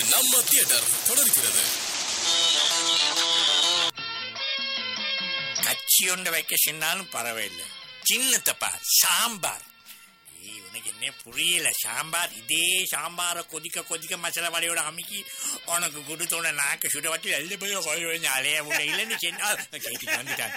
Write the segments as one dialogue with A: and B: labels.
A: நம்ம தியேட்டர் தொடர்கிறது
B: கட்சி ஒன்று வைக்க சொன்னாலும் பரவாயில்லை சின்னத்தப்பா சாம்பார் ஏய் உனக்கு என்ன புரியல சாம்பார் இதே சாம்பாரை கொதிக்க கொதிக்க மசாலா வடையோட அமுக்கி உனக்கு கொடுத்தோட நாக்கு சுட வச்சு எல்லாம் போய் கோயில் வச்சு அலைய முடியல இல்லைன்னு சொன்னா கேட்டுட்டு வந்துட்டான்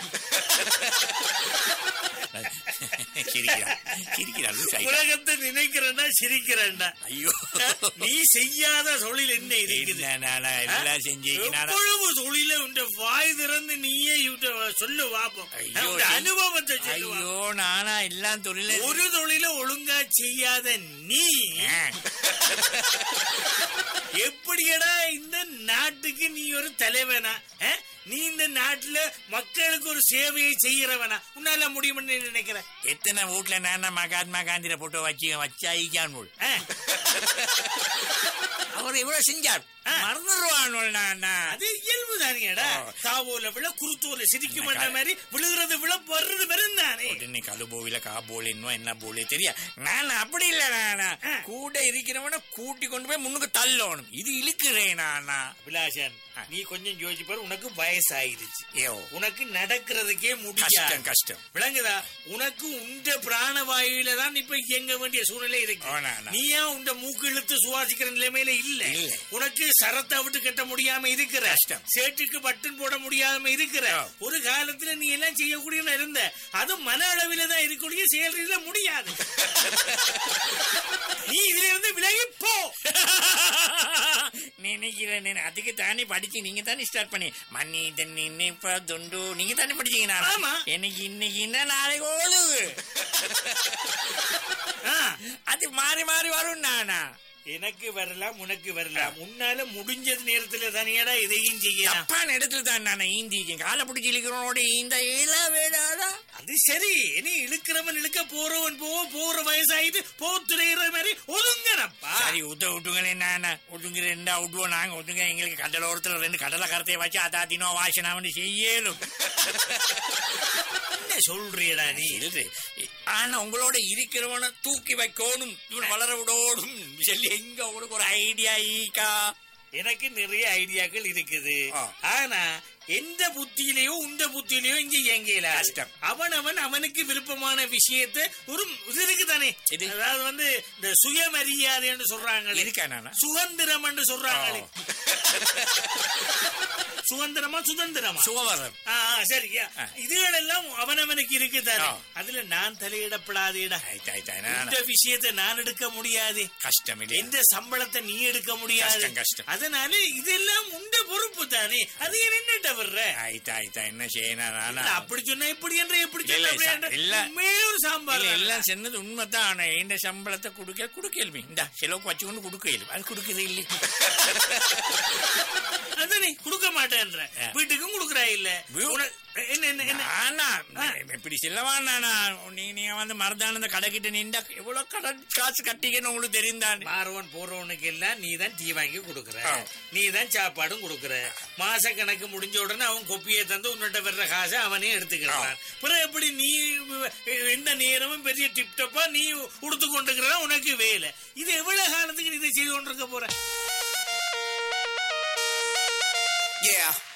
B: சிரிக்கிறான் சிரிக்கிறான் லூசு ஆயிட்டான்.
C: உலகத்தை நினைக்கிறேன்னா சிரிக்கிறேன்னா
B: ஐயோ
C: நீ செய்யாத தொழில் என்ன இருக்குது
B: இல்ல, நான் நான் எல்லாம் செஞ்சிருக்கேன்
C: எவ்வளவு தொழில உண்ட வாய் திறந்து நீயே இவட்ட சொல்லு வாப்போம்
B: ஐயோ,
C: உன்ட அனுபவத்தை சொல்லு
B: ஐயோ நானா எல்லாம் தொழில
C: ஒரு தொழில ஒழுங்கா செய்யாத நீ எப்படியடா இந்த நாட்டுக்கு நீ ஒரு தலைவனா ஆ? நீ இந்த நாட்டுல மக்களுக்கு ஒரு சேவையை செய்யறவனா உன்னால முடியும்னு நீ நினைக்கிற
B: எத்தனை வீட்டுல நான் மகாத்மா காந்தியில போட்டோ வச்சு வச்சாயிக்கான் போல்
C: ஆ?
B: அவர் இவ்வளவு செஞ்சார்
C: ஆ.
B: மறந்துடுவான் நான்
C: அது இயல்பு தானேடா
B: ஓ.
C: காவோல விழ குருத்தூர்ல சிரிக்கும் பண்ண மாதிரி விழுகிறது விழ வர்றது வெறும் தானே
B: உடனே கழுபோவில காபோல் என்ன என்ன போலே தெரியா நான் அப்படி இல்ல நானா
C: ஆ.
B: கூட இருக்கிறவன கூட்டி கொண்டு போய் முன்னுக்கு தள்ளணும் இது இழுக்கிறேன் நானா
C: அபிலாஷன்
B: ஆ.
C: நீ கொஞ்சம் யோசிச்சு பாரு உனக்கு வயசாயிருச்சு
B: ஐயோ
C: உனக்கு நடக்கிறதுக்கே முடியாது
B: கஷ்டம் கஷ்டம்
C: விளங்குதா உனக்கு உண்ட பிராணவாயுல தான் இப்ப இயங்க வேண்டிய சூழ்நிலை இருக்கு
B: ஓ, நான், நான்.
C: நீ ஏன் உண்ட மூக்கு இழுத்து சுவாசிக்கிற நிலைமையில இல்ல
B: இல்ல.
C: உனக்கு சரத்தை விட்டு கட்ட முடியாம இருக்கிற
B: கஷ்டம்.
C: சேட்டுக்கு பட்டன் போட முடியாம இருக்கிற
B: ஆ.
C: ஒரு காலத்துல நீ எல்லாம் செய்யக்கூடிய இருந்த அது மன அளவில தான் இருக்கக்கூடிய செயல்ல முடியாது நீ இதுல இருந்து விலகி போ
B: நினைக்கிறேன் நான். அதுக்கு தானே படிச்சு நீங்க தானே ஸ்டார்ட் பண்ணி மன்னிதன் நினைப்பதுண்டு நீங்க தானே படிச்சீங்க நான்
C: ஆமா.
B: எனக்கு இன்னைக்கு என்ன நாளைக்கு ஓடுது
C: ஆ.
B: அது மாறி மாறி வரும் நானா
C: எனக்கு வரலாம் உனக்கு வரலாம் உன்னால முடிஞ்சது நேரத்துல தானேடா இதையும் செய்யலாம்
B: தப்பான இடத்துல தான் நான் ஈந்திக்கேன் காலை பிடிச்சி இழுக்கிறவனோட இந்த இல வேடாதா
C: அது சரி நீ இழுக்கிறவன் இழுக்க போறவன் போ போற வயசாயிட்டு போத்துறையிற மாதிரி ஒதுங்கனப்பா
B: சரி உத்த விட்டுங்களேன் நான் ஒட்டுங்க ரெண்டா விட்டுவோம் நாங்க ஒட்டுங்க எங்களுக்கு கடலோரத்துல ரெண்டு கடலை கரத்தையை வச்சு அதாத்தினோ வாசனா வந்து செய்யலும்
C: என்ன சொல்றியடா நீ
B: இல்ல ஆனா உங்களோட இருக்கிறவன தூக்கி வைக்கணும் இவன் வளர விடணும் சொல்லி எங்க உங்களுக்கு ஒரு ஐடியா ஈக்கா
C: எனக்கு நிறைய ஐடியாக்கள் இருக்குது
B: ஆ.
C: ஆனா எந்த புத்தியிலயோ உந்த புத்தியிலயோ இங்க இயங்கல
B: கஷ்டம்.
C: அவனவன் அவனுக்கு விருப்பமான விஷயத்தை ஒரு இது இருக்குதானே
B: இது?
C: அதாவது வந்து இந்த சுயமரியாதைன்னு சொல்றாங்களே
B: இருக்கா நானா
C: சுதந்திரம் என்று சொல்றாங்களே சுதந்திரமா சுதந்திரமா
B: சுகவரம்
C: ஆ, ஆ, சரியா
B: ஆ.
C: இதுகளெல்லாம் அவனவனுக்கு இருக்குதானே
B: ஆ.
C: அதுல நான் தலையிடப்படாதேடா
B: ஆயிட்டு ஆயிட்டு நானா
C: இந்த விஷயத்தை நான் எடுக்க முடியாது
B: கஷ்டம் இல்லையா
C: எந்த சம்பளத்தை நீ எடுக்க முடியாது
B: கஷ்டம், கஷ்டம்.
C: அதனால இதெல்லாம் உண்ட பொறுப்பு தானே அது ஏன் என்னட்ட வர்ற
B: ஆயிட்டா ஆயிட்டா என்ன செய்யணும் நானா
C: இல்ல, அப்படி சொன்னா இப்படி என்ற எப்படி
B: இல்ல,
C: சொன்னா அப்படி
B: ச-
C: என்ற
B: இல்ல.
C: உண்மையே ஒரு சாம்பார்
B: இல்ல
C: தானே.
B: எல்லாம் சொன்னது உண்மைதான் ஆனா இந்த சம்பளத்தை கொடுக்க கொடுக்கலுமே இந்த செலவுக்கு வச்சு கொண்டு கொடுக்க இயலும் அது கொடுக்குது இல்லை
C: அதானே கொடுக்க மாட்டேன்ற
B: ஆ.
C: வீட்டுக்கும் கொடுக்கறா இல்ல
B: வீ-
C: உன- என்ன என்ன என்ன
B: ஆனா இப்படி செல்லவா நானா நீ நீங்க வந்து மருதானந்த கடைக்கிட்ட நின்றா எவ்வளவு கடன் காசு கட்டிக்கன்னு உங்களுக்கு தெரிந்தான்
C: மாறவன் போறவனுக்கு எல்லாம் நீ தான் டீ வாங்கி கொடுக்கற
B: ஆ.
C: நீ தான் சாப்பாடும் கொடுக்கற மாச கணக்கு முடிஞ்ச உடனே அவன் கொப்பியை தந்து உன்னிட்ட வர்ற காசை அவனே எடுத்துக்கிறான் பிறகு எப்படி நீ எந்த நேரமும் பெரிய டிப்டப்பா நீ உடுத்து கொண்டுக்கிறதா உனக்கு வேலை இது எவ்வளவு காலத்துக்கு நீ இதை செய்து கொண்டிருக்க போற
A: Yeah.